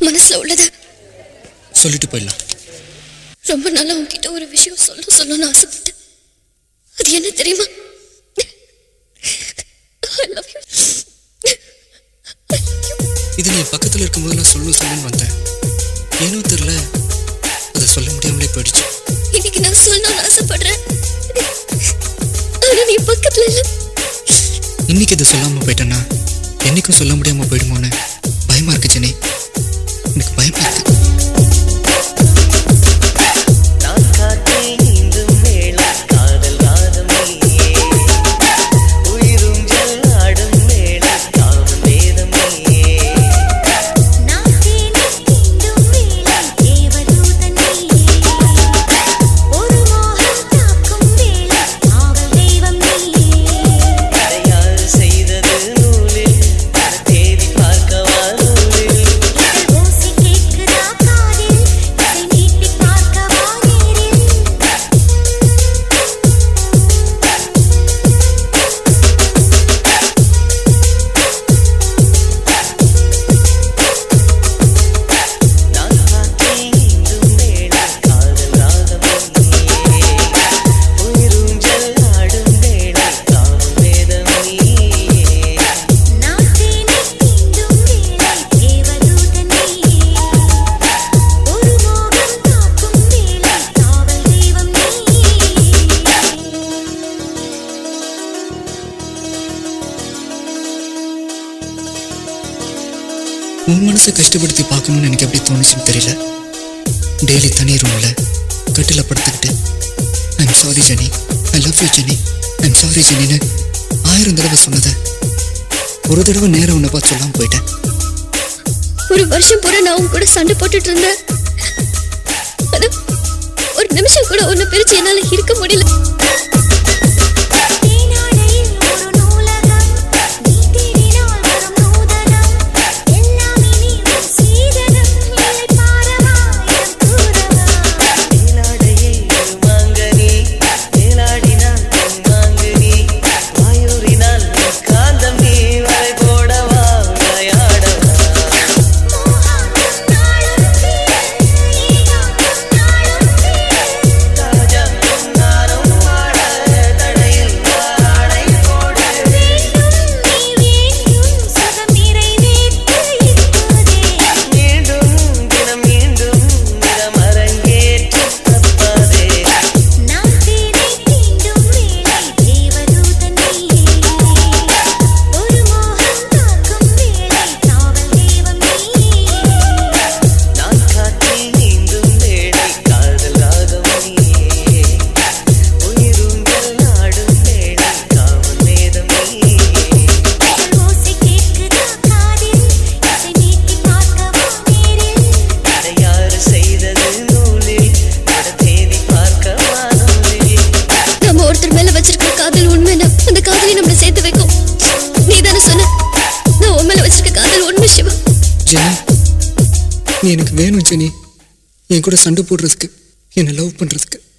மனசுல உள்ளத சொல்லிட்டு போயிடலாம் ரொம்ப நாளா உன்கிட்ட ஒரு விஷயம் சொல்ல சொல்லணும்னு ஆசைப்பட்டேன் அது என்ன தெரியுமா I love you. இது நீ பக்கத்தில் இருக்கும்போது நான் சொல்லணும் சொல்லுன்னு வந்தேன் ஏனோ தெரியல அதை சொல்ல முடியாமலே போயிடுச்சு இன்னைக்கு நான் சொல்லணும்னு ஆசைப்படுறேன் ஆனா நீ பக்கத்துல இல்ல இன்னைக்கு இதை சொல்லாம போயிட்டேன்னா என்னைக்கும் சொல்ல முடியாம போயிடுமோன்னு பயமா இருக்கு ஜெனி எனக்கு பயமா இருக்கு நான் காத்தேன் இன்றும் மேளம் காதல் வாதம் நீயே உயிரும் ஜல்லாடும் மேளம் காவல் வேதம் நீயே நான் தேனை தீண்டும் வேளை தேவதூதன் நீயே ஒரு மோகம் தாக்கும் வேளை காவல் தெய்வம் நீயே இதை யார் செய்தது நூலில் அதை தேடி பார்க்கவா நூலில் இதழ் ஓசை கேட்குதா காதில் இசை நீட்டி பார்க்கவா நேரில் நான் காத்தேன் இன்றும் மேளம் காதல் ராகம் நீயே உயிரும் ஜல்லாடும் மேளம் காவல் வேதம் நீயே நான் தேனை தீண்டும் வேளை தேவதூதன் நீயே ஒரு மோகம் தாக்கும் வேளை காவல் தெய்வம் நீயே உன் மனசை கஷ்டப்படுத்தி பார்க்கணும்னு எனக்கு எப்படி தோணுச்சுன்னு தெரியல டெய்லி தனி ரூம்ல கட்டில படுத்துக்கிட்டு I'm sorry Jenny I love you Jenny I'm sorry ஜெனின்னு ஆயிரம் தடவை சொன்னதை ஒரு தடவை நேரம் உன்னை பார்த்து சொல்லாம போயிட்டேன் ஒரு வருஷம் பூரா நான் உன் கூட சண்டை போட்டுட்டு இருந்தேன் ஆனா ஒரு நிமிஷம் கூட உன்னை பிரிச்சு என்னால இருக்க முடியல தேனாடையில் ஒரு நூலகம் நீ தேடினால் வரும் நூதனம் எல்லாம் இனி உன் சீதனம் இல்லை பாரமாயிரம் கூறவா மேலாடையில் ஒரு மாங்கனி மேலாடினால் என் மாங்கனி வாயூரினால் என் காந்தம் நீ வரை போடவா விளையாடவா மோகானம் நாளும் தீர ஏகாந்தம் நாளும் தீர ராஜா நானும் வாழ தடையில் ஆடை போடு வேண்டும் நீ வேண்டும் சுகம் நிறைவேற்று இப்போதே மீண்டும் தினம் மீண்டும் நிறம் அரங்கேற்று தப்பாதே நான் தேனை தீண்டும் வேளை தேவதூதன் நீயே ஒரு மோகம் தாக்கும் வேளை காவல் தெய்வம் நீயே நான் காற்றில் நீந்தும் வேளை காதல் ராகம் நீயே உயிரும் எல்லாடும் வேளை காவல் வேதம் நீயே இதழ் ஓசை கேட்குதா காதில் இசை நீட்டி பார்க்கவா நேரில் இதை யார் செய்தது நூலில் அதை தேடி பார்க்க வானொலியில் நம்ம ஒருத்தர் மேல வச்சிருக்கிற காதல் உண்மைனா அந்த காதலி நம்மளை சேர்த்து வைக்கும் நீ தானே சொன்ன நான் உன் மேல வச்சிருக்க காதல் உண்மை சிவா ஜெனி நீ எனக்கு வேணும் ஜெனி என் கூட சண்டை போடுறதுக்கு என்னை லவ் பண்றதுக்கு